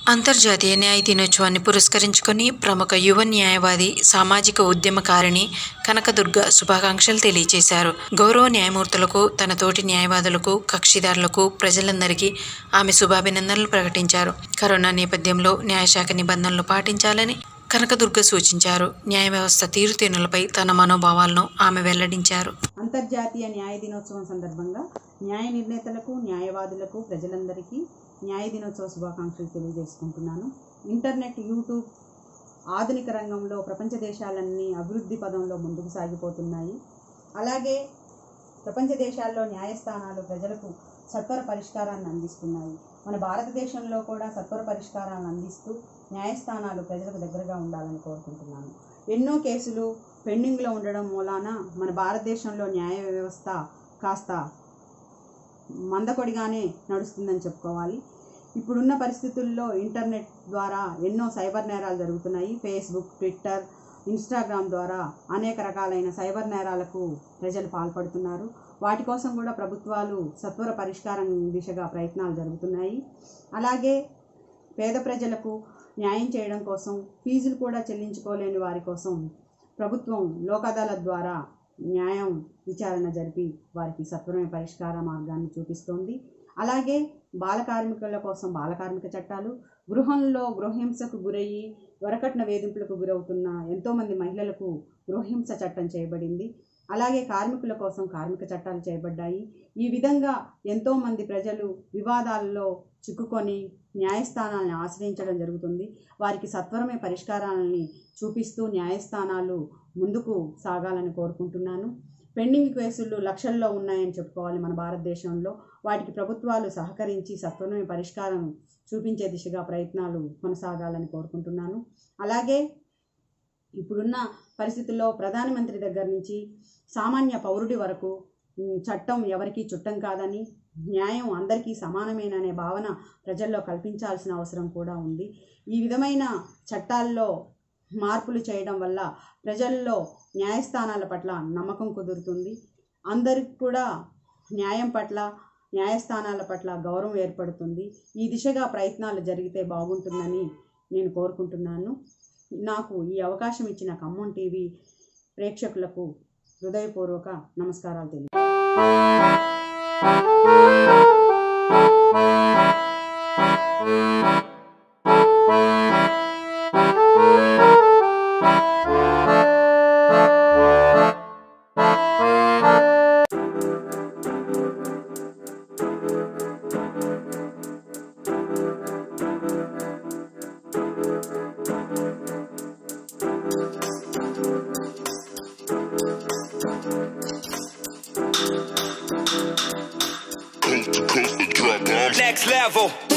అంతర్జాతీయ న్యాయ దినోత్సవాన్ని పురస్కరించుకొని ప్రముఖ యువ న్యాయవాది సామాజిక ఉద్యమకారిణి కనకదుర్గ శుభాకాంక్షలు తెలియజేశారు గౌరవ న్యాయమూర్తులకు తన తోటి న్యాయవాదులకు కక్షిదారులకు ప్రజలందరికీ ఆమె శుభాభినందనలు ప్రకటించారు కరోనా నేపథ్యంలో న్యాయశాఖ నిబంధనలు పాటించాలని కనకదుర్గ సూచించారు న్యాయ వ్యవస్థ తీరుతెన్నులపై తన మనోభావాలను ఆమె వెల్లడించారు అంతర్జాతీయ న్యాయ దినోత్సవం సందర్భంగా న్యాయ నిర్ణేతలకు న్యాయవాదులకు ప్రజలందరికీ న్యాయ దినోత్సవ శుభాకాంక్షలు తెలియజేసుకుంటున్నాను ఇంటర్నెట్ యూట్యూబ్ ఆధునిక రంగంలో ప్రపంచ దేశాలన్నీ అభివృద్ధి పదంలో ముందుకు సాగిపోతున్నాయి అలాగే ప్రపంచ దేశాల్లో న్యాయస్థానాలు ప్రజలకు సత్వర పరిష్కారాన్ని అందిస్తున్నాయి మన భారతదేశంలో కూడా సత్వర పరిష్కారాలను అందిస్తూ న్యాయస్థానాలు ప్రజలకు దగ్గరగా ఉండాలని కోరుకుంటున్నాను ఎన్నో కేసులు పెండింగ్లో ఉండడం మూలాన మన భారతదేశంలో న్యాయ వ్యవస్థ కాస్త మందకొడిగానే నడుస్తుందని చెప్పుకోవాలి ఇప్పుడున్న పరిస్థితుల్లో ఇంటర్నెట్ ద్వారా ఎన్నో సైబర్ నేరాలు జరుగుతున్నాయి ఫేస్బుక్ ట్విట్టర్ ఇన్స్టాగ్రామ్ ద్వారా అనేక రకాలైన సైబర్ నేరాలకు ప్రజలు పాల్పడుతున్నారు వాటి కోసం కూడా ప్రభుత్వాలు సత్వర పరిష్కారం దిశగా ప్రయత్నాలు జరుగుతున్నాయి అలాగే పేద ప్రజలకు న్యాయం చేయడం కోసం ఫీజులు కూడా చెల్లించుకోలేని వారి కోసం ప్రభుత్వం లోక్ అదాలత్ ద్వారా న్యాయం విచారణ జరిపి వారికి సత్వరమైన పరిష్కార మార్గాన్ని చూపిస్తోంది అలాగే బాల కార్మికుల కోసం బాల కార్మిక చట్టాలు గృహంలో గృహహింసకు గురయ్యి వరకట్న వేధింపులకు గురవుతున్న ఎంతోమంది మహిళలకు గృహహింస చట్టం చేయబడింది అలాగే కార్మికుల కోసం కార్మిక చట్టాలు చేయబడ్డాయి ఈ విధంగా ఎంతోమంది ప్రజలు వివాదాల్లో చిక్కుకొని న్యాయస్థానాలను ఆశ్రయించడం జరుగుతుంది వారికి సత్వరమే పరిష్కారాలని చూపిస్తూ న్యాయస్థానాలు ముందుకు సాగాలని కోరుకుంటున్నాను పెండింగ్ కేసులు లక్షల్లో ఉన్నాయని చెప్పుకోవాలి మన భారతదేశంలో వాటికి ప్రభుత్వాలు సహకరించి సత్వరమే పరిష్కారం చూపించే దిశగా ప్రయత్నాలు కొనసాగాలని కోరుకుంటున్నాను అలాగే ఇప్పుడున్న పరిస్థితుల్లో ప్రధానమంత్రి దగ్గర నుంచి సామాన్య పౌరుడి వరకు ఉమ్, చట్టం ఎవరికీ చుట్టం కాదని న్యాయం అందరికీ సమానమేననే భావన ప్రజల్లో కల్పించాల్సిన అవసరం కూడా ఉంది ఈ విధమైన చట్టాల్లో మార్పులు చేయడం వల్ల ప్రజల్లో న్యాయస్థానాల పట్ల నమ్మకం కుదురుతుంది అందరికి కూడా న్యాయం పట్ల న్యాయస్థానాల పట్ల గౌరవం ఏర్పడుతుంది ఈ దిశగా ప్రయత్నాలు జరిగితే బాగుంటుందని నేను కోరుకుంటున్నాను నాకు ఈ అవకాశం ఇచ్చిన ఖమ్మం టీవీ ప్రేక్షకులకు హృదయపూర్వక నమస్కారాలు తెలియ coast to coast to drop bombs. Next level.